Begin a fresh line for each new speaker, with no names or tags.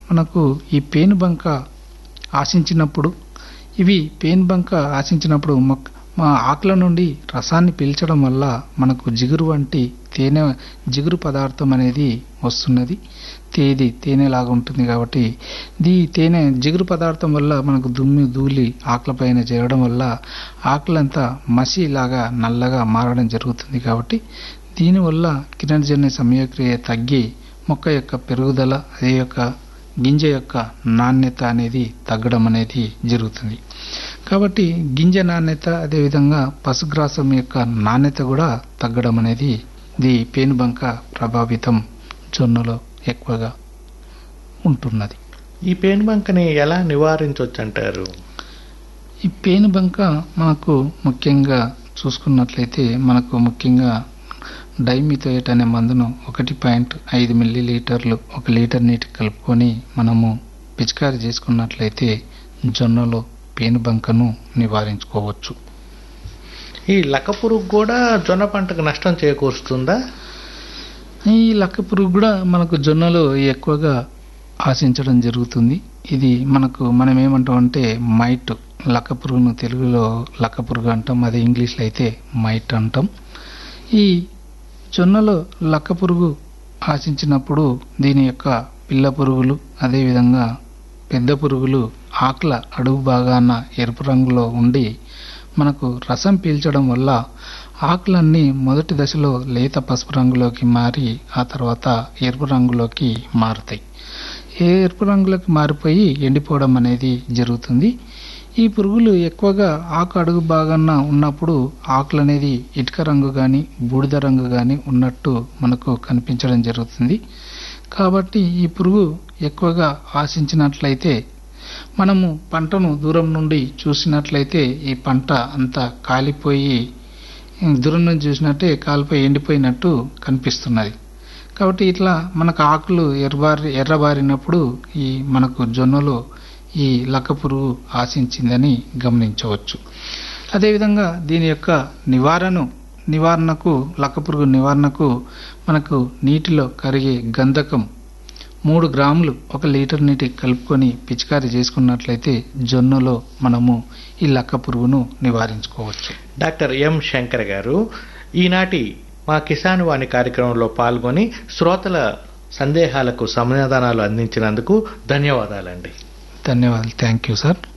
మనకు ఈ పేనుబంక ఆశించినప్పుడు ఇవి పేనుబంక ఆశించినప్పుడు మొక్క మా ఆకుల నుండి రసాన్ని పీల్చడం వల్ల మనకు జిగురు వంటి తేనె జిగురు పదార్థం అనేది వస్తున్నది తేది తేనెలాగా ఉంటుంది కాబట్టి దీ తేనె జిగురు పదార్థం వల్ల మనకు దుమ్మి ధూళి ఆకులపైన చేరడం వల్ల ఆకులంతా మసిలాగా నల్లగా మారడం జరుగుతుంది కాబట్టి దీనివల్ల కిరణజన్య సమయక్రియ తగ్గి మొక్క యొక్క పెరుగుదల అదే యొక్క గింజ యొక్క నాణ్యత అనేది తగ్గడం అనేది జరుగుతుంది కాబట్టి గింజ నాణ్యత అదేవిధంగా పశుగ్రాసం యొక్క నాణ్యత కూడా తగ్గడం అనేది ఇది పేనుబంక ప్రభావితం జొన్నలో ఎక్కువగా ఉంటున్నది
ఈ పేనుబంకని ఎలా నివారించవచ్చు అంటారు
ఈ పేనుబంక మనకు ముఖ్యంగా చూసుకున్నట్లయితే మనకు ముఖ్యంగా డైమిథోయేట్ అనే మందును ఒకటి పాయింట్ ఐదు మిల్లీ లీటర్లు ఒక లీటర్ నీటికి కలుపుకొని మనము పిచికారి చేసుకున్నట్లయితే జొన్నలో పేనుబంకను నివారించుకోవచ్చు
ఈ లక్క పురుగు కూడా జొన్న పంటకు నష్టం చేకూరుస్తుందా
ఈ లక్క పురుగు కూడా మనకు జొన్నలో ఎక్కువగా ఆశించడం జరుగుతుంది ఇది మనకు మనం ఏమంటాం అంటే మైట్ లక్క పురుగును తెలుగులో లక్క పురుగు అంటాం అదే ఇంగ్లీష్లో అయితే మైట్ అంటాం ఈ జొన్నలో లక్క పురుగు ఆశించినప్పుడు దీని యొక్క పిల్ల పురుగులు అదేవిధంగా పెద్ద పురుగులు ఆకుల అడుగు భాగాన ఎరుపు రంగులో ఉండి మనకు రసం పీల్చడం వల్ల ఆకులన్నీ మొదటి దశలో లేత పసుపు రంగులోకి మారి ఆ తర్వాత ఎరుపు రంగులోకి మారుతాయి ఏ ఎరుపు రంగులోకి మారిపోయి ఎండిపోవడం అనేది జరుగుతుంది ఈ పురుగులు ఎక్కువగా ఆకు అడుగు భాగాన ఉన్నప్పుడు ఆకులు అనేది ఇటుక రంగు కానీ బూడిద రంగు కానీ ఉన్నట్టు మనకు కనిపించడం జరుగుతుంది కాబట్టి ఈ పురుగు ఎక్కువగా ఆశించినట్లయితే మనము పంటను దూరం నుండి చూసినట్లయితే ఈ పంట అంతా కాలిపోయి దూరం నుంచి చూసినట్టే కాలిపోయి ఎండిపోయినట్టు కనిపిస్తున్నది కాబట్టి ఇట్లా మనకు ఆకులు ఎర్రబారి ఎర్రబారినప్పుడు ఈ మనకు జొన్నలో ఈ లక్క పురుగు ఆశించిందని గమనించవచ్చు అదేవిధంగా దీని యొక్క నివారణ నివారణకు లక్క పురుగు నివారణకు మనకు నీటిలో కరిగే గంధకం మూడు గ్రాములు ఒక లీటర్ నీటికి కలుపుకొని పిచికారీ చేసుకున్నట్లయితే జొన్నలో మనము ఈ లక్క పురుగును నివారించుకోవచ్చు
డాక్టర్ ఎం శంకర్ గారు ఈనాటి మా కిసాన్ వాణి కార్యక్రమంలో పాల్గొని శ్రోతల సందేహాలకు సమాధానాలు అందించినందుకు ధన్యవాదాలండి
ధన్యవాదాలు థ్యాంక్ యూ సార్